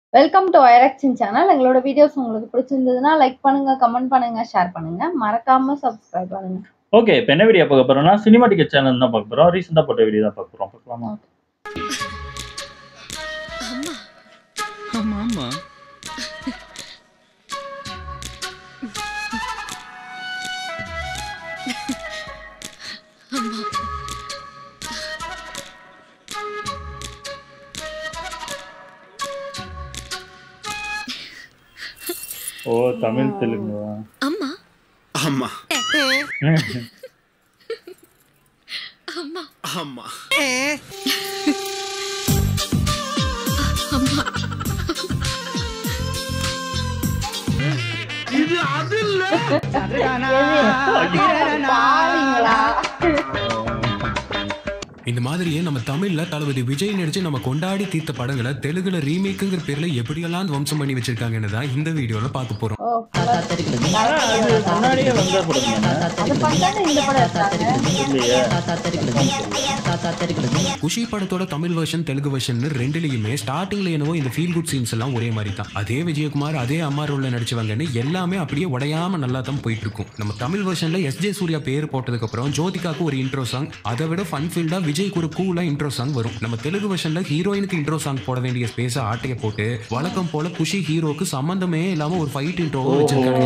Welcome to ஐரக்ஸின் channel எங்களோட videos உங்களுக்கு பிடிச்சிருந்ததுன்னா லைக் பண்ணுங்க கமெண்ட் பண்ணுங்க ஷேர் பண்ணுங்க மறக்காம சப்ஸ்கிரைப் பண்ணுங்க ஓகே இப்போ என்ன வீடியோ பார்க்க போறோம்னா சினிமா டிக்கெட் சேனல் தான் பார்க்க போறோம் ரீசெண்டாக போட்ட வீடியோ தான் பார்க்க போறோம் பார்க்கலாமா ஆமா ஆமா ஓ தமிழ் தெலுங்கு அம்மா ஆமா அம்மா ஆமா அம்மா பாவீங்களா இந்த மாதிரியே நம்ம தமிழ்ல தளபதி விஜய் நடிச்சு நம்ம கொண்டாடி தீர்த்த படங்களை தெலுங்குல ரீமேக்குங்கிற பேர்ல எப்படியெல்லாம் வம்சம் பண்ணி வச்சிருக்காங்கன்னு தான் இந்த வீடியோல பார்க்க போறோம் ஓ ஆனா அது முன்னாடியே வந்த படம் தானே அது பார்த்தாலும் இந்த படம் எடுத்தாங்க இல்லையே குஷி படத்தோட தமிழ் வெர்ஷன் தெலுங்கு வெர்ஷன் ரெண்டுலயுமே ஸ்டார்டிங்ல என்னவோ இந்த ஃபீல் குட் சீன்ஸ் எல்லாம் ஒரே மாதிரி தான் அதே விஜயகுமார் அதே அம்மா ரோல்ல நடிச்சவங்கன்னு எல்லாமே அப்படியே உடையாம நல்லா தான் போயிட்டு இருக்கும் நம்ம தமிழ் வெர்ஷன்ல எஸ் ஜே சூர்யா பேர் போட்டதுக்கு அப்புறம் ஜோதிகாக்கு ஒரு இன்ட்ரோ சாங் அதை விட ஃபன் ஃபீல்டா விஜய்க்கு ஒரு கூலா இன்ட்ரோ சாங் வரும் நம்ம தெலுங்கு வெர்ஷன்ல ஹீரோயினுக்கு இன்ட்ரோ சாங் போட வேண்டிய ஸ்பேஸ ஆட்டைய போட்டு வழக்கம் போல குஷி ஹீரோக்கு சம்பந்தமே இல்லாம ஒரு ஃபைட் இன்ட்ரோவும் வச்சிருக்காங்க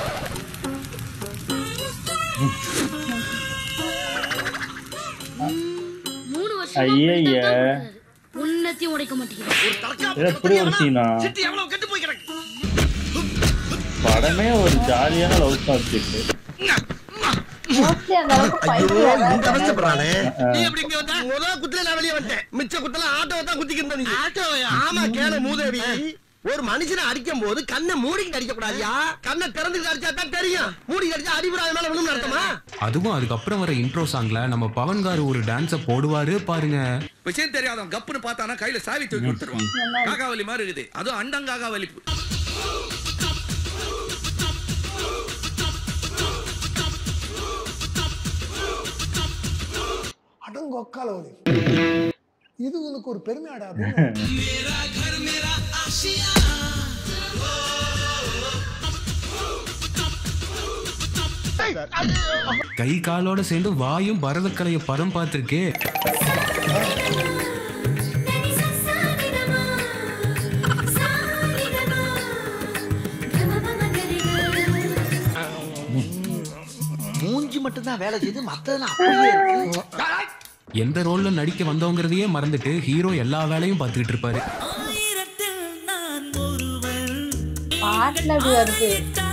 மூணு வருஷம் ஐயய்ய உன்னத்தையும் உடைக்க மாட்டேங்கிறேன் இது எப்படி ஒரு சீனா எவ்வளவு கெட்டு போய் கிடக்கு படமே ஒரு ஜாலியான லவ் சப்ஜெக்ட் மோஸ்ட்லி அந்த அளவுக்கு fight இந்த வராது. அவஸ்தைப்படுறானே ஆ. நீ எப்படி இங்க வந்த முதல் குத்துல நான் வெளியே வந்துட்டேன் மிச்ச குத்துல ஆட்டோவை தான் குத்திக்கிட்டு நீ ஆட்டோவையா ஆமா கேளு மூதேவி ஒரு மனுஷனை அடிக்கும் போது கண்ணை மூடிக்கிட்டு அடிக்க கூடாதியா கண்ணை திறந்துக்கிட்டு அடிச்சா தான் தெரியும் மூடிக்கிட்டு அடிச்சா அடிபடாத மேல விழுந்து அர்த்தமா அதுவும் அதுக்கப்புறம் வர இன்ட்ரோ சாங்ல நம்ம பவன்கார் ஒரு டான்ஸ போடுவாரு பாருங்க விஷயம் தெரியாதவன் கப்புன்னு பார்த்தானா கையில சாவி தூக்கி கொடுத்துருவான் காகாவலி மாதிரி இருக்குது அதுவும் அண்டங்காகாவலி அடங்கொக்கால ஒலி இது உனக்கு ஒரு பெருமையாடா அப்படின்னு கை காலோட சேர்ந்து வாயும் பரதக்கலைய பதம் பார்த்திருக்கே மூஞ்சி மட்டும் தான் வேலை செய்யுது மத்ததெல்லாம் அப்படியே இருக்கு எந்த ரோல்ல நடிக்க வந்தவங்கிறதையே மறந்துட்டு ஹீரோ எல்லா வேலையும் பார்த்துக்கிட்டு இருப்பாரு பாட்டுல அப்படி வருது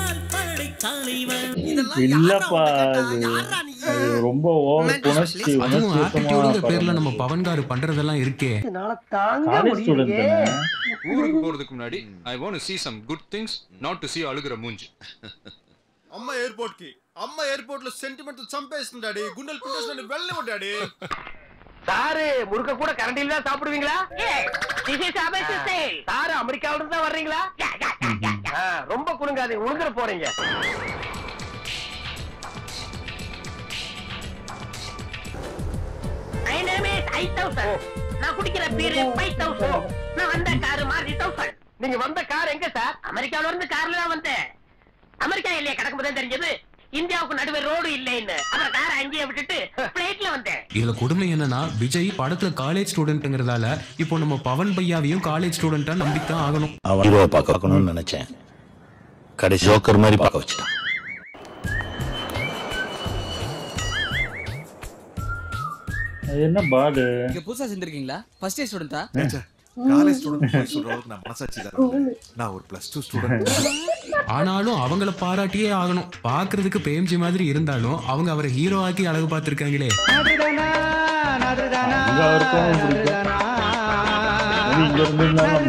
இல்லப்பா அது அது ரொம்ப ஓவர் புணர்ச்சி அதுவும் ஆட்டிடியூடுங்கிற பேர்ல உணர்ச்சி நம்ம பவன்கார் பண்றதெல்லாம் இருக்கே என்னால தாங்க காலேஜ் ஸ்டூடெண்ட் தானே ஊருக்கு போறதுக்கு முன்னாடி I want see some good things not to see அழுகிற மூஞ்சி అమ్మ ఎయిర్పోర్ట్ కి అమ్మ ఎయిర్పోర్ట్ లో సెంటిమెంట్ చంపేస్తుంది డాడీ గుండెలు పిండేస్తుంది వెళ్ళిపో డాడీ சாரு முறுக்க கூட கரண்டில தான் சாப்பிடுவீங்களா சாரு அமெரிக்காவில இருந்து தான் வர்றீங்களா ஆ, ரொம்ப குலுங்காதீங்க உழுந்துற போறீங்க நான் குடிக்கிற பீர் ஃபைவ் தௌசண்ட் நான் வந்த காரு மாருதி தௌசண்ட் நீங்க வந்த கார் எங்க சார் அமெரிக்காவில இருந்து கார்ல தான் வந்தேன் அமெரிக்கா இல்லையா கிடக்கும் போது தெரிஞ்சது இந்தியாவுக்கு நடுவே ரோடு இல்லைன்னு அப்புறம் காரை அங்கேயே விட்டுட்டு பிளைட்ல வந்தேன் இதுல கொடுமை என்னன்னா விஜய் படத்துல காலேஜ் ஸ்டூடெண்ட்ங்கிறதால இப்போ நம்ம பவன் பையாவையும் காலேஜ் ஸ்டூடெண்டா நம்பித்தான் ஆகணும் அவன் ஹீரோவை பார்க்கணும்னு நினைச்சேன் கடைசி ஜோக்கர் மாதிரி பார்க்க வச்சுட்டான் அது என்ன பாடு இங்க புதுசா சேர்ந்திருக்கீங்களா ஃபர்ஸ்ட் இயர் ஸ்டூடெண்டா காலேஜ் ஸ்டூடெண்ட் போய் சொல்ற அளவுக்கு நான் மனசாட்சி தரேன் நான் ஒரு பிளஸ் டூ ஸ்டூடெண்ட் ஆனாலும் அவங்கள பாராட்டியே ஆகணும் பாக்குறதுக்கு பிரேம்ஜி மாதிரி இருந்தாலும் அவங்க அவரை ஹீரோ ஆக்கி அழகு பார்த்திருக்காங்களே அங்க அவருக்கும் பிடிக்கும் அது இங்க இருந்திருந்தாலும்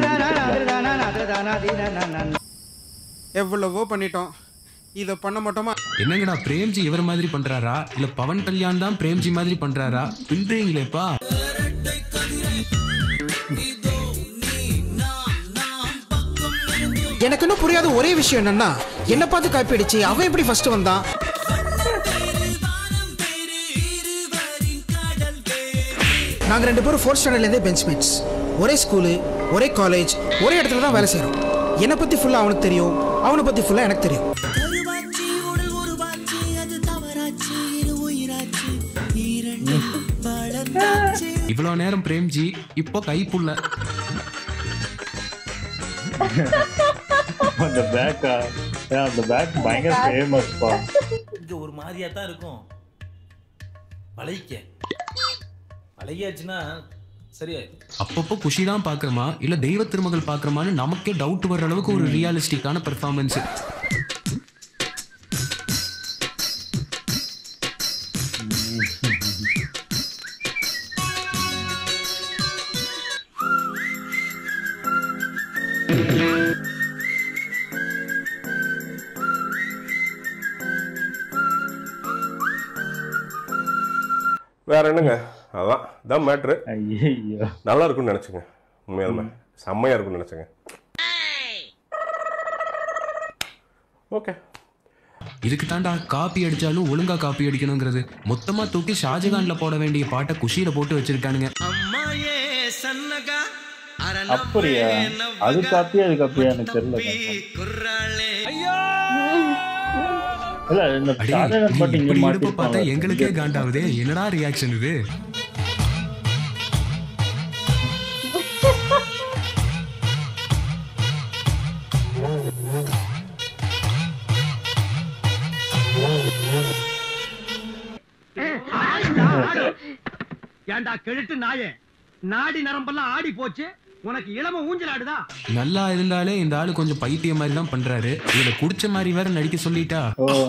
நமக்கு எவ்வளவோ பண்ணிட்டோம் இத பண்ண மாட்டோமா என்னங்கடா பிரேம்ஜி இவர் மாதிரி பண்றாரா இல்ல பவன் கல்யாண் தான் பிரேம்ஜி மாதிரி பண்றாரா பின்றீங்களேப்பா எனக்கு இன்னும் புரியாத ஒரே விஷயம் என்னன்னா என்ன பார்த்து காப்பி அடிச்சு அவன் எப்படி ஃபர்ஸ்ட் வந்தான் நாங்க ரெண்டு பேரும் ஃபோர்த் ஸ்டாண்டர்ட்ல இருந்தே பெஞ்ச் மேட்ஸ் ஒரே ஸ்கூலு ஒரே காலேஜ் ஒரே இடத்துல தான் வேலை செய்கிறோம் என்னை பற்றி ஃபுல்லாக அவனுக்கு தெரியும் அவனை பற்றி ஃபுல்லாக எனக்கு தெரியும் இவ்வளவு நேரம் பிரேம்ஜி இப்போ கைப்புள்ள அந்த பேக்கா அந்த பேக் பயங்கர ஃபேமஸ்ப்பா இங்க ஒரு மாதிரியா தான் இருக்கும் பழகிக்க பழகியாச்சுன்னா சரியாயிடும் அப்பப்போ குஷி தான் பாக்குறோமா இல்ல தெய்வ திருமகள் பாக்குறோமான்னு நமக்கே டவுட் வர்ற அளவுக்கு ஒரு ரியலிஸ்டிக்கான பெர்ஃபார்மன்ஸ் வேற என்னங்க அதான் இதான் மேட்ரு ஐயோ நல்லா இருக்கும்னு நினைச்சுங்க உண்மையாலுமே செம்மையா இருக்கும்னு நினைச்சுங்க ஓகே இதுக்கு தாண்டா காப்பி அடிச்சாலும் ஒழுங்கா காப்பி அடிக்கணுங்கிறது மொத்தமா தூக்கி ஷாஜகான்ல போட வேண்டிய பாட்டை குஷியில போட்டு வச்சிருக்கானுங்க அம்மாயே சன்னகா அப்படியா அது காப்பியா அது காப்பியா எனக்கு தெரியல இல்ல இந்த அடே, ஷாஜகான் நீ பாட்டு இங்க இப்படி இடுப்பு பார்த்தா மாட்டிருப்பாங்க. எங்களுக்கே காண்டாவுதே என்னடா ரியாக்ஷன் இது ஏண்டா கெழுட்டு நாயே நாடி நரம்பெல்லாம் ஆடி போச்சு உனக்கு இளம ஊஞ்சல் ஆடுதா நல்லா இருந்தாலே இந்த ஆளு கொஞ்சம் பைத்திய மாதிரி தான் பண்றாரு இதுல குடிச்ச மாதிரி வேற நடிக்க சொல்லிட்டா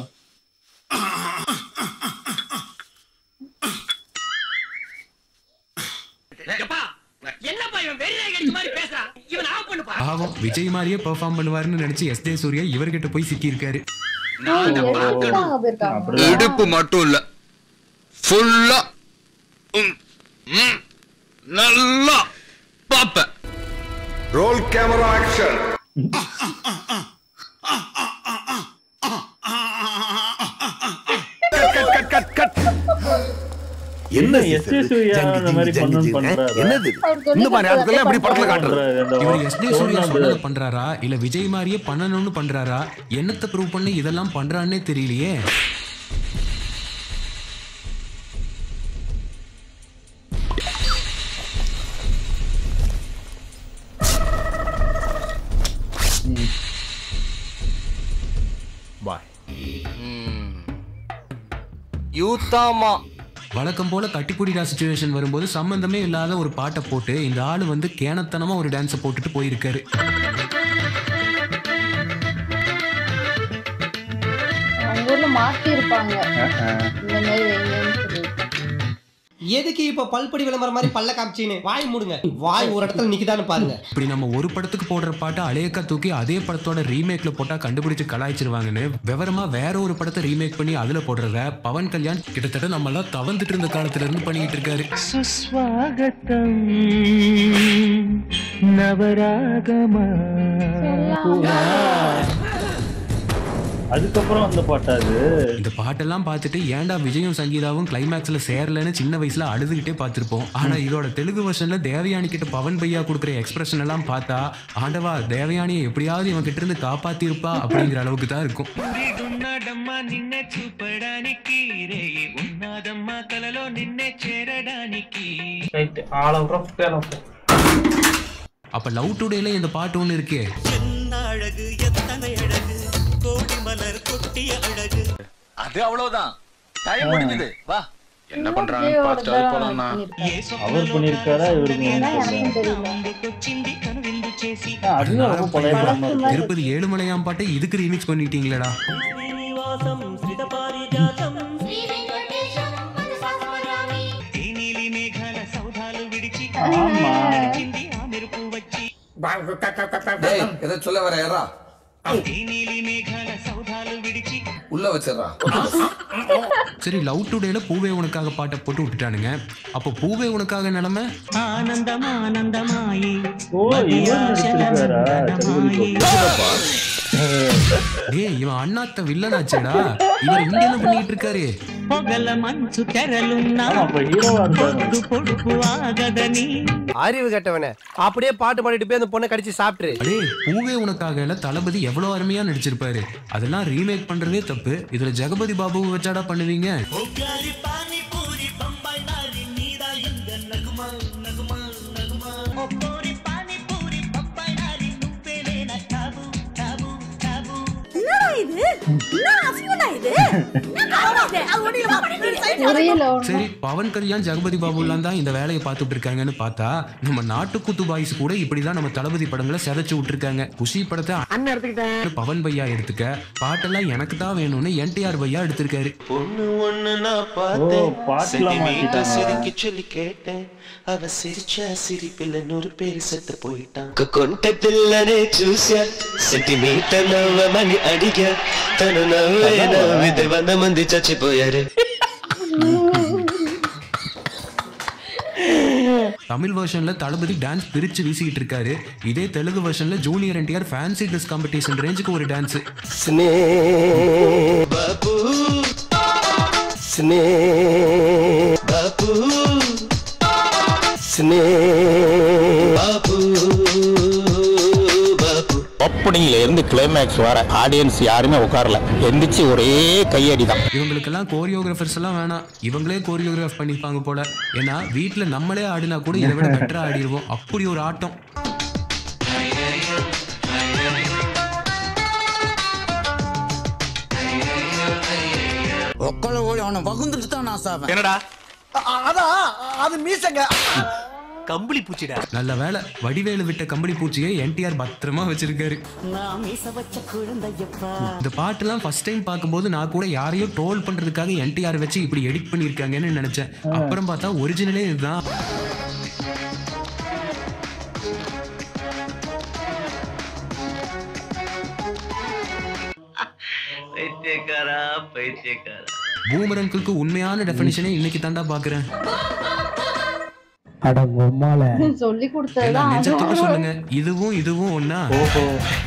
என்னப்பா இவன் வெறியை கடிச்ச மாதிரி பேசுறான் இவன் ஆஃப் பண்ணுப்பா பாவம் விஜய் மாதிரியே பெர்ஃபார்ம் பண்ணுவாருன்னு நினைச்சு எஸ் ஜே சூர்யா இவர்கிட்ட போய் சிக்கி இருக்காரு இடுப்பு மட்டும் இல்ல ஃபுல்லா நல்லா பாப்பேன் ரோல் கேமரா ஆக்ஷன் என்ன எஸ் ஏ சூர்யா அந்த மாதிரி பண்ணணும்னு பண்றாரு என்னது? இந்த மாதிரி ஆட்கள் இப்படி படத்துல காட்டுறது இவர் எஸ் ஜே சூர்யா சொன்னதை பண்றாரா இல்ல விஜய் மாதிரியே பண்ணணும்னு பண்றாரா என்னத்தை ப்ரூவ் பண்ணி இதெல்லாம் பண்றான்னே தெரியலையே பாய் யூத்தாமா வழக்கம் போல கட்டிப்புடிடா சுச்சுவேஷன் வரும்போது சம்பந்தமே இல்லாத ஒரு பாட்டை போட்டு இந்த ஆளு வந்து கேனத்தனமா ஒரு டான்ஸை போட்டுட்டு போயிருக்காரு அவங்க ஊர்ல மாத்தி இருப்பாங்க இந்த மாதிரி வைங்கன்னு சொல்லிட்டு எதுக்கு இப்ப பல்படி விளம்பரம் மாதிரி பல்ல காமிச்சின்னு வாய் மூடுங்க வாய் ஒரு இடத்துல நிக்குதான்னு பாருங்க இப்படி நம்ம ஒரு படத்துக்கு போடுற பாட்டை அலேக்கா தூக்கி அதே படத்தோட ரீமேக்ல போட்டா கண்டுபிடிச்சு கலாய்ச்சிருவாங்கன்னு விவரமா வேற ஒரு படத்தை ரீமேக் பண்ணி அதுல போடுறத பவன் கல்யாண் கிட்டத்தட்ட நம்ம எல்லாம் தவந்துட்டு இருந்த காலத்துல இருந்து பண்ணிட்டு இருக்காரு சுஸ்வாகத்தம் நவராகமா அதுக்கப்புறம் அந்த பாட்டா அது இந்த பாட்டெல்லாம் பார்த்துட்டு ஏன்டா விஜயும் சங்கீதாவும் கிளைமேக்ஸ்ல சேரலன்னு சின்ன வயசுல அழுதுகிட்டே பார்த்திருப்போம் ஆனா இதோட தெலுங்கு வெர்ஷன்ல தேவயானி கிட்ட பவன் பையா கொடுக்குற எக்ஸ்பிரஷன் எல்லாம் பார்த்தா ஆண்டவா தேவயானியை எப்படியாவது இவன் கிட்ட இருந்து காப்பாத்திருப்பா அப்படிங்கிற அளவுக்கு தான் இருக்கும் ఉన్నడమ్మా నిన్నే చూపడానికి రే ఉన్నదమ్మా కలలో నిన్నే చేరడానికి ரைட் ஆல் அவுட் அப்ப லவ் டுடேல இந்த பாட்டு ஒண்ணு இருக்கே அழகு எத்தனை அழகு கோடி மலர் கொட்டிய அழகு அது அவ்வளவுதான் டைம் முடிஞ்சது வா என்ன பண்றாங்க பார்த்துட்டு அது போலாம்னா அவர் பண்ணிருக்காரா இவருக்கு எனக்கும் தெரியல వచ్చింది కనువిందు చేసి அதுவும் ரொம்ப பழைய படமா இருக்கு திருப்பதி ஏழுமலையாம் பாட்டை இதுக்கு ரீமிக்ஸ் பண்ணிட்டீங்களேடா శ్రీనివాసం శ్రిత పారిజాతం ఈ నీలి మేఘాల సౌధాలు విడిచి నడిచింది ఆ మెరుపు వచ్చి எதை சொல்ல வர யாரா ఈ నీలి మేఘాల సౌధాలు విడిచి உள்ள வச்சிடறா சரி லவ் டுடேல பூவே உனக்காக பாட்டை போட்டு விட்டுட்டானுங்க அப்போ பூவே உனக்காக நிலைமை ఆనందం ఆనందమాయి ஓ இவர் நடிச்சிருக்காரா திருப்பதி டேய் இவன் அண்ணாத்த வில்லனாச்சேடா இவர் இங்க என்ன பண்ணிட்டு இருக்காரு పొగల మంచు తెరలున్నా ஆமா, அப்ப ஹீரோவா இருந்தாரு పొద్దు పొడుపు ఆగదని அறிவு கெட்டவனே அப்படியே பாட்டு பாடிட்டு போய் அந்த பொண்ணை கடிச்சு சாப்பிட்டுரு அடே பூவே உனக்காக தளபதி எவ்வளவு அருமையா நடிச்சிருப்பாரு அதெல்லாம் ரீமேக் பண்றதே தப்பு இதுல ஜெகபதி பாபுவை வச்சாடா பண்ணுவீங்க என்னடா இது என்ன அசிங்கடா இது என்ன காரணம் அது ஒண்ணுமா பண்ணிட்டு புரியல சரி பவன் கல்யாண் ஜெகபதி பாபுலாம் தான் இந்த வேலையை பார்த்துட்டு இருக்காங்கன்னு பார்த்தா நம்ம நாட்டுக்குத்து பாய்ஸ் கூட இப்படிதான் நம்ம தளபதி படங்களை செதைச்சு விட்டுருக்காங்க குஷி படத்தை அண்ணன் எடுத்துக்கிட்டேன் பவன் பையா எடுத்துக்க பாட்டெல்லாம் எனக்கு தான் வேணும்னு என்டிஆர் பையா எடுத்திருக்காரு பொண்ணு ஒண்ணு நான் ஓ, பார்த்தேன் பாட்டுல சென்டிமீட்டர் மாத்திட்டாங்க. சிரிக்க சொல்லி கேட்டேன் அவ சிரிச்ச சிரிப்பில் நூறு பேர் செத்து போயிட்டான் కొంట పిల్లనే చూసా సెంటిమీటర్ నవ్వమని అడిగా తను నవ్వే నవ్వితే వంద మంది చచ్చిపోయారు தமிழ் வெர்ஷன்ல தளபதி டான்ஸ் பிரிச்சு வீசிக்கிட்டு இருக்காரு இதே தெலுங்கு வெர்ஷன்ல junior NTR fancy dress competition ரேஞ்சுக்கு ஒரு டான்ஸ் ஸ்னே బాబు ஸ்னே బాబు ஸ்னே బాబు బాబు ஓப்பனிங்ல இருந்து கிளைமேக்ஸ் வர ஆடியன்ஸ் யாருமே உட்காரல எந்திரிச்சு ஒரே கையடி தான் இவங்களுக்கெல்லாம் கோரியோகிராஃபர்ஸ் எல்லாம் வேணாம் இவங்களே கோரியோகிராஃப் பண்ணிப்பாங்க போல ஏன்னா வீட்ல நம்மளே ஆடினா கூட இதை விட பெட்டரா ஆடிடுவோம் அப்படி ஒரு ஆட்டம் ஒக்கல ஓடி அவனை வகுந்துட்டு தான் நான் சாவேன் என்னடா அதான் அது மீசங்க கம்பளி பூச்சிடா நல்ல வேலை வடிவேலு விட்ட கம்பளி பூச்சியை என்டிஆர் பத்திரமா வச்சிருக்காரு நான் மீச வச்ச குழந்தையப்பா இந்த பாட்டுலாம் ஃபர்ஸ்ட் டைம் பார்க்கும்போது நான் கூட யாரையோ ட்ரோல் பண்றதுக்காக என்டிஆர் வச்சு இப்படி எடிட் பண்ணியிருக்காங்கன்னு நினைச்சேன் அப்புறம் பார்த்தா ஒரிஜினலே இதுதான் பைத்தியக்காரா பைத்தியக்காரா பூமரங்களுக்கு உண்மையான டெஃபினிஷனே இன்னைக்கு தாண்டா பாக்குறேன் சொல்லி ஏன்னா கொடுத்ததுதான் நிஜத்தோட அதுவும் சொல்லுங்க இதுவும் இதுவும் ஒண்ணா ஓஹோ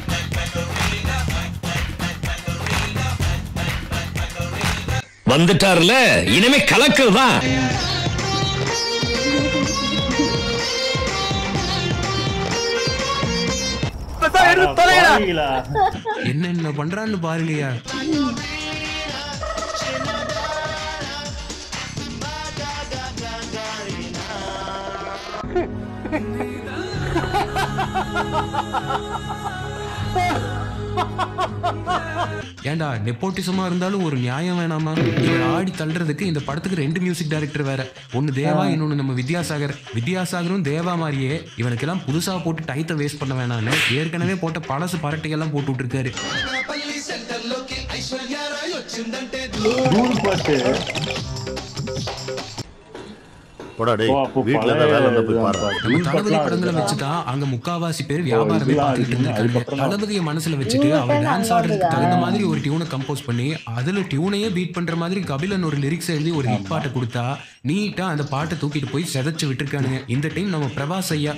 வந்துட்டார்ல இனிமே கலக்கல் தான் பாவிகளா. என்னென்ன பண்றான்னு பாருங்கய்யா ஏன்டா நெப்போட்டிசமா இருந்தாலும் ஒரு நியாயம் வேணாமா இவர் ஆடி தள்ளுறதுக்கு இந்த படத்துக்கு ரெண்டு மியூசிக் டைரக்டர் வேற ஒன்னு தேவா இன்னொன்னு நம்ம வித்யாசாகர் வித்யாசாகரும் தேவா மாதிரியே இவனுக்கெல்லாம் புதுசா போட்டு டைத்தை வேஸ்ட் பண்ண வேணாம்னு ஏற்கனவே போட்ட பழசு பரட்டையெல்லாம் போட்டு விட்டுருக்காரு தூள் பாட்டு போடா டேய் ஓ, அப்போ வீட்ல பழைய ஏதாவது வேலை இருந்தா போய் இதுதான் பாரு பாரு. நம்ம தூள் தளபதி பாட்டுலாம் படங்களை இருக்குதா? வச்சுதான் அங்க முக்காவாசி பேர் வியாபாரமே இதெல்லாம் பார்த்துட்டு இருக்கு. இருந்திருக்காங்க அதுக்கப்புறம் தான் தளபதியை மனசுல வச்சுட்டு இவங்க அவர் தான் டான்ஸ் நல்லா ஆடுறதுக்கு இருக்குதா? தகுந்த மாதிரி ஒரு டியூனை கம்போஸ் பண்ணி அதுல டியூனையே பீட் பண்ற மாதிரி கபிலன் ஒரு லிரிக்ஸ் எழுதி ஒரு ஹிட் பாட்டை கொடுத்தா நீட்டா அந்த பாட்டை தூக்கிட்டு போய் செதைச்சு விட்டுருக்கானுங்க இந்த டைம் நம்ம பிரபாஸ் ஐயா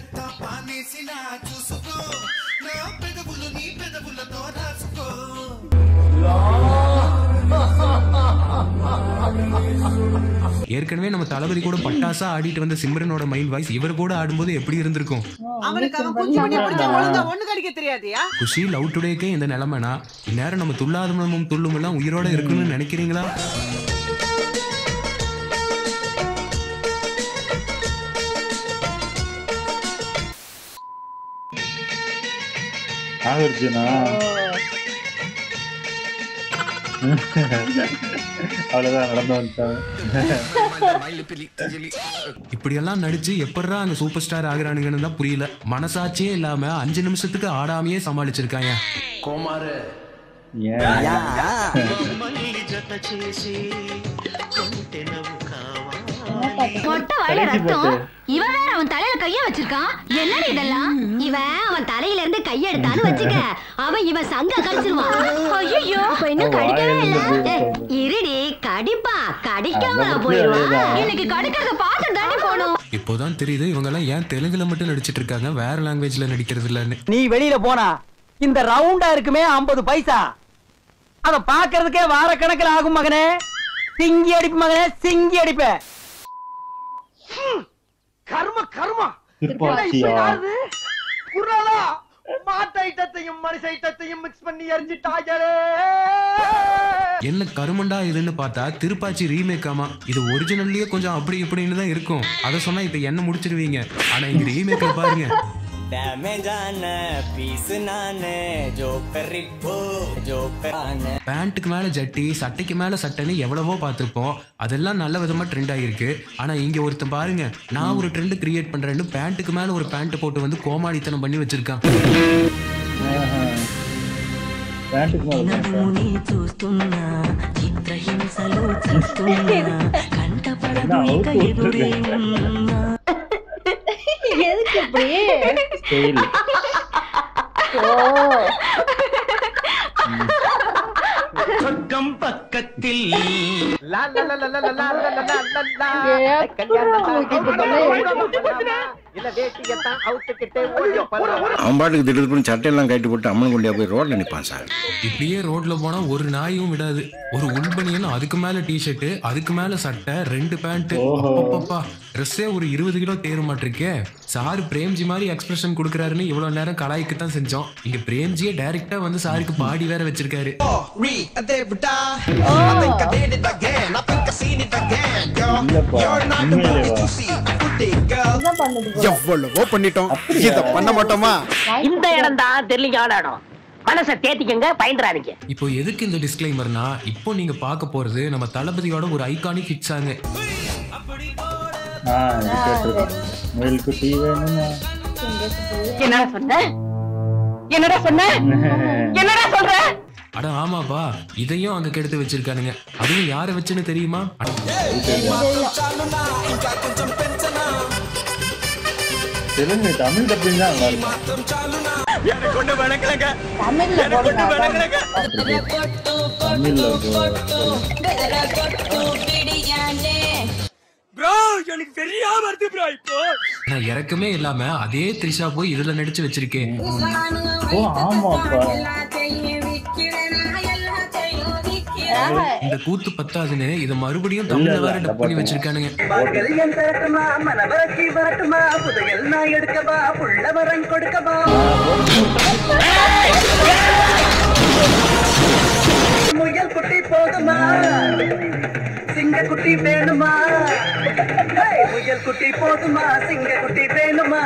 ஏற்கனவே நம்ம தளபதி கூட பட்டாசா ஆடிட்டு வந்த சிம்ரனோட மைண்ட் வாய்ஸ் இவர் கூட ஆடும்போது எப்படி இருந்திருக்கும் அவனுக்கு அவன் குச்சி பண்ணி பிடிச்ச ஒழுங்கா ஒண்ணு கடிக்க தெரியாதியா குஷி லவ் டுடேக்கே இந்த நிலைமைனா இந்நேரம் நம்ம துள்ளாதமும் துள்ளும் எல்லாம் உயிரோட இருக்குன்னு நினைக்கிறீங்களா நாகார்ஜுனா அவ்வளவுதான் நடந்து வந்துட்டாங்க இப்படியெல்லாம் நடிச்சு எப்படிடா அங்க சூப்பர் ஸ்டார் ஆகுறானுங்கன்னு தான் புரியல மனசாட்சியே இல்லாம அஞ்சு நிமிஷத்துக்கு ஆடாமையே சமாளிச்சிருக்காங்க கோமாரு మళ్ళీ జత చేసి కొంటె నవ్వు కావా மொட்டை வாயில ரத்தம் இவன் வேற அவன் தலையில கைய வச்சிருக்கான் என்னடி இதெல்லாம் இவன் அவன் தலையில இருந்து கைய எடுத்தான்னு வச்சுக்க அவன் இவன் சங்க கடிச்சிருவான் ஐயோ அப்ப இன்னும் கடிக்கவே இல்ல ஏய், இருடி கடிப்பா கடிக்காம அந்த போயிடுவா புத்தி அதேதான். இன்னைக்கு கடிக்கிறத பார்த்து தானே போகணும் இப்போதான் தெரியுது இவங்க எல்லாம் ஏன் தெலுங்குல மட்டும் நடிச்சிட்டு இருக்காங்க வேற லாங்குவேஜ்ல நடிக்கிறது இல்லன்னு நீ வெளியில போனா இந்த ரவுண்டா இருக்குமே 50 பைசா அத பாக்குறதுக்கே வார கணக்குல ஆகும் மகனே சிங்கி அடிப்பு மகனே சிங்கி அடிப்பேன் கர்ம கர்மா திருப்பாச்சியா? குரலா மாட்டு ஐட்டத்தையும் மனுஷ ஐட்டத்தையும் மிக்ஸ் பண்ணி எரிஞ்சிட்டாங்களே என்ன கருமண்டா இதுன்னு பார்த்தா திருப்பாச்சி ரீமேக் ஆமா இது ஒரிஜினல்லயே கொஞ்சம் அப்படி இப்படின்னு தான் இருக்கும் அதை சொன்னா இப்ப என்ன முடிச்சிருவீங்க ஆனா இங்க ரீமேக்ல பாருங்க டேமேஜான பீஸ் நானு ஜோக்கர் ரிப்போ ஜோக்கர் ஆன பேண்ட்டுக்கு மேல ஜட்டி சட்டைக்கு மேல சட்டைன்னு எவ்வளவோ பார்த்திருப்போம் அதெல்லாம் நல்ல விதமா ட்ரெண்ட் ஆகிருக்கு ஆனா இங்க ஒருத்தன் பாருங்க நான் ஒரு ட்ரெண்ட் கிரியேட் பண்றேன்னு பேண்ட்டுக்கு மேல ஒரு பேண்ட் போட்டு வந்து கோமாளித்தனம் பண்ணி வச்சிருக்கான் பேண்ட்டுக்கு மேல నడుముని చూస్తున్నా చిత్రహింసలు చూస్తున్నా కంటపడదు ఇక ఎదురే ఉన్నా எதுக்கு இப்படி ஸ்டைல் ஓ சொர்க்கம் பக்கத்தில் அவன் பாட்டுக்கு திடீர் பண்ணி சட்டையெல்லாம் கட்டி போட்டு அம்மன் கொண்டியா போய் ரோட்ல நிப்பான் சார் இப்படியே ரோட்ல போனா ஒரு நாயும் விடாது ஒரு உள்பனியன் அதுக்கு மேல டிஷர்ட் அதுக்கு மேல சட்டை ரெண்டு பேண்ட் அப்பப்பா ட்ரெஸ்ஸே ஒரு இருபது கிலோ தேர மாட்டிருக்கே சார் பிரேம்ஜி மாதிரி எக்ஸ்பிரஷன் கொடுக்குறாருன்னு இவ்வளவு நேரம் கலாய்க்கு தான் செஞ்சோம் இங்க பிரேம்ஜியே டைரக்டா வந்து சாருக்கு பாடி வேற வச்சிருக்காரு எவ்வளவோ பண்ணிட்டோம் இத பண்ண மாட்டோமா இந்த இடம் தான் தெரியலீங்க இடம் மனசை தேத்திக்கங்க பயந்துறாதீங்க இப்போ எதுக்கு இந்த டிஸ்க்ளைமர்னா இப்போ நீங்க பார்க்க போறது நம்ம தளபதியோட ஒரு ஐகானிக் ஹிட் சாங் ஆ இது கேட்டிருக்கேன் முயல் குட்டி வேணுமா என்னடா சொன்ன என்னடா சொன்ன என்னடா சொல்ற அட ஆமாப்பா இதையும் அங்க கெடுத்து வச்சிருக்கானுங்க அதுவும் யாரை வச்சுன்னு தெரியுமா தெலுங்கு தமிழ் டப்பிங் தான் நல்லா இருக்கும் எனக்கு ஒண்ணு வணக்கலங்க தமிழ்ல போடுங்க தமிழ்ல ப்ரோ எனக்கு தெரியாம வருது ப்ரோ இப்போ நான் இறக்கமே இல்லாம அதே த்ரிஷா போய் இதுல நடிச்சு வச்சிருக்கேன் ஓ ஆமாப்பா இந்த கூத்து பத்தாதுன்னு இதை மறுபடியும் தமிழ்ல வேற டப் பண்ணி வச்சிருக்கானுங்க மகள்யம் தரட்டுமா மனவரக்கி வரட்டுமா புதையல் நான் எடுக்கவா புள்ள வரம் கொடுக்கவா முயல் குட்டி போதுமா சிங்க குட்டி வேணுமா ஹேய், முயல் குட்டி போதுமா சிங்க குட்டி வேணுமா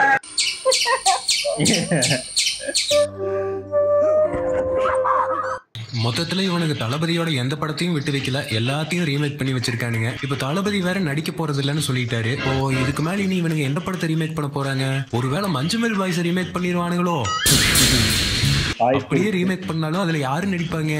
மொத்தத்துல இவனுக்கு தளபதியோட எந்த படத்தையும் விட்டு வைக்கல எல்லாத்தையும் ரீமேக் பண்ணி வச்சிருக்கானுங்க இப்ப தளபதி வேற நடிக்க போறது இல்லைன்னு சொல்லிட்டாரு ஓ இதுக்கு மேல இனி இவனுங்க எந்த படத்தை ரீமேக் பண்ண போறாங்க ஒருவேளை மஞ்சுமெல் பாய்ஸ் ரீமேக் பண்ணிடுவானுங்களோ அப்படியே ரீமேக் பண்ணாலும் அதுல யாரு நடிப்பாங்க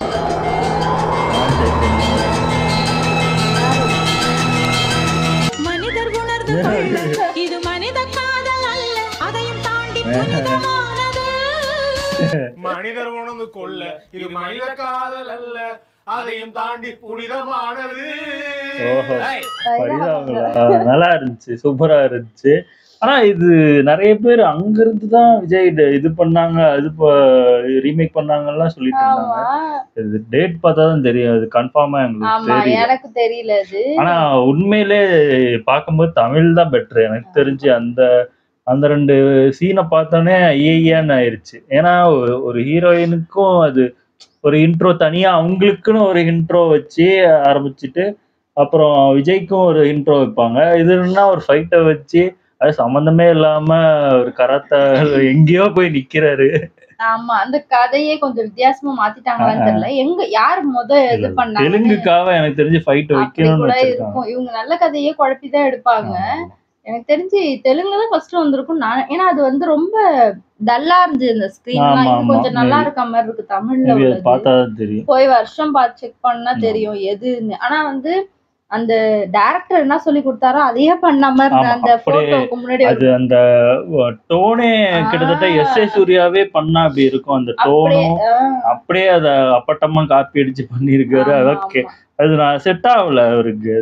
மனிதர் உணர்ந்து கொள்ள இது மனித காதல் அல்ல அதையும் தாண்டி புனிதமானது மனிதர் உணர்ந்து கொள்ள இது மனித காதல் அல்ல அதையும் தாண்டி புனிதமானது ஓஹோ பரிதாபங்களா? ஆ, நல்லா இருந்துச்சு சூப்பரா இருந்துச்சு ஆனா இது நிறைய பேர் அங்க இருந்து தான் விஜய் ட- இது பண்ணாங்க அது ரீமேக் பண்ணாங்கலாம் சொல்லிட்டு இருந்தாங்க இது டேட் பார்த்தா தான் தெரியும் அது கன்ஃபார்மா எங்களுக்கு ஆமா தெரியல எனக்கு தெரியல அது ஆனா உண்மையிலே பார்க்கும்போது தமிழ் தான் பெட்ரு எனக்கு தெரிஞ்சு அந்த அந்த ரெண்டு சீனை பார்த்தோன்னே ஐயான்னு ஆயிருச்சு ஏன்னா ஒரு- ஒரு ஹீரோயினுக்கும் அது ஒரு இன்ட்ரோ தனியா அவங்களுக்குன்னு ஒரு இன்ட்ரோ வச்சு ஆரம்பிச்சுட்டு அப்புறம் விஜய்க்கும் ஒரு இன்ட்ரோ வைப்பாங்க இதுன்னா ஒரு ஃபைட்டை வச்சு அது சம்மந்தமே இல்லாம ஒரு கராத்தா எங்கேயோ போய் நிக்கிறாரு ஆமா அந்த கதையே கொஞ்சம் வித்தியாசமா மாத்திட்டாங்களான்னு தெரியல எங்க யார் முத இது பண்ணாங்க தெலுங்குக்காக எனக்கு தெரிஞ்சு ஃபைட் அப்படி வைக்கணும்னு கூட வச்சிருக்காங்க இருக்கும் இவங்க நல்ல கதையே குழப்பிதான் எடுப்பாங்க எனக்கு தெரிஞ்சு தெலுங்குல தான் ஃபர்ஸ்ட் வந்திருக்கும் நான் ஏன்னா அது வந்து ரொம்ப டல்லா இருந்துச்சு இந்த ஸ்கிரீன்லாம் ஆமா, இது ஆமா, கொஞ்சம் நல்லா maybe. இருக்க மாதிரி இருக்கு தமிழ்ல Maybe அது உள்ளது பார்த்தா தான் தெரியும் போய் வருஷம் பார்த்து செக் பண்ணா தெரியும் எதுன்னு ஆனா வந்து அந்த டைரக்டர் என்ன சொல்லி கொடுத்தாரோ அதையே பண்ணாம இருந்த ஆமா, அந்த அப்படியே போட்டோக்கு முன்னாடி அது அந்த டோனே கிட்டத்தட்ட எஸ் ஏ சூர்யாவே பண்ணா அப்படி இருக்கும் அந்த அப்படியே, டோனும் அப்படியே அத அப்பட்டமா காப்பி அடிச்சு பண்ணிருக்காரு ஆமா, அதான் கே- அது நான் செட் ஆகல அவருக்கு அது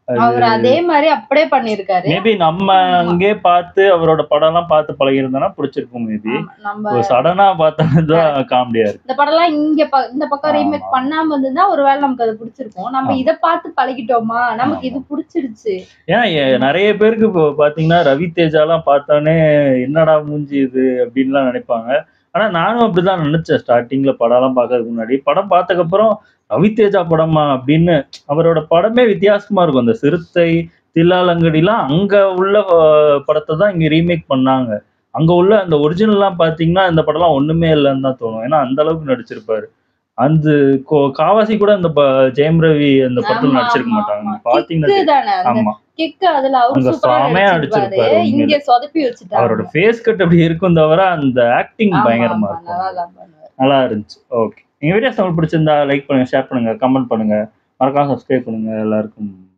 அவர் அதே மாதிரி அப்படியே பண்ணிருக்காரு மேபி நம்ம அங்கே பார்த்து அவரோட படம் எல்லாம் பார்த்து பழகி இருந்தோம்னா பிடிச்சிருக்கும் மேபி நம்ம சடனா பார்த்தா காமெடியா இருக்கு இந்த படம் எல்லாம் இங்க ப- இந்த பக்கம் ரீமேக் பண்ணாம இருந்திருந்தா ஒருவேளை நமக்கு அது பிடிச்சிருக்கும் நம்ம இத பார்த்து பழகிட்டோமா நமக்கு இது பிடிச்சிருச்சு ஏன்னா எ- நிறைய பேருக்கு இப்போ பாத்தீங்கன்னா ரவி தேஜாலாம் பார்த்தோன்னே என்னடா மூஞ்சி இது அப்படின்லாம் நினைப்பாங்க ஆனா நானும் அப்படிதான் நினைச்சேன் ஸ்டார்டிங்ல படம்லாம் பார்க்கறதுக்கு முன்னாடி படம் பார்த்ததுக்கப்புறம் ரவி தேஜா படமா அப்படின்னு அவரோட படமே வித்தியாசமா இருக்கும் அந்த சிறுத்தை தில்லாலங்கடிலாம் அங்க உள்ள அஹ், படத்தை தான் இங்க ரீமேக் பண்ணாங்க அங்க உள்ள அந்த ஒரிஜினல்லாம் பாத்தீங்கன்னா இந்த படம்லாம் ஒண்ணுமே இல்லைன்னு தான் தோணும் ஏன்னா அந்த அளவுக்கு நடிச்சிருப்பாரு அந்த கோ- காவாசி கூட அந்த ப- ஜெயம் ரவி அந்த படத்துல ஆமா, நடிச்சிருக்க ஆமா, மாட்டாங்க ஆமா. பாத்தீங்கன்னா கிக்கு தானே தெரியும். அந்த ஆமா கிக்கு அதுல அவர் அங்க சூப்பரா செமையா நடிச்சிருப்பாரு நடிச்சிருப்பாரு இங்க உண்மையிலே. சொதப்பி வச்சுட்டாங்க அவரோட ஃபேஸ் கட் அப்படி இருக்கும் தவிர அந்த ஆக்டிங் ஆமா, பயங்கரமா ஆமா, இருக்கும் நல்லாதான் பண்ணுவாரு. நல்லா இருந்துச்சு ஓகே எங்க வீடியோஸ் உங்களுக்கு பிடிச்சிருந்தா லைக் பண்ணுங்க ஷேர் பண்ணுங்க கமெண்ட் பண்ணுங்க மறக்காம சப்ஸ்கிரைப் பண்ணுங்க எல்லாருக்கும்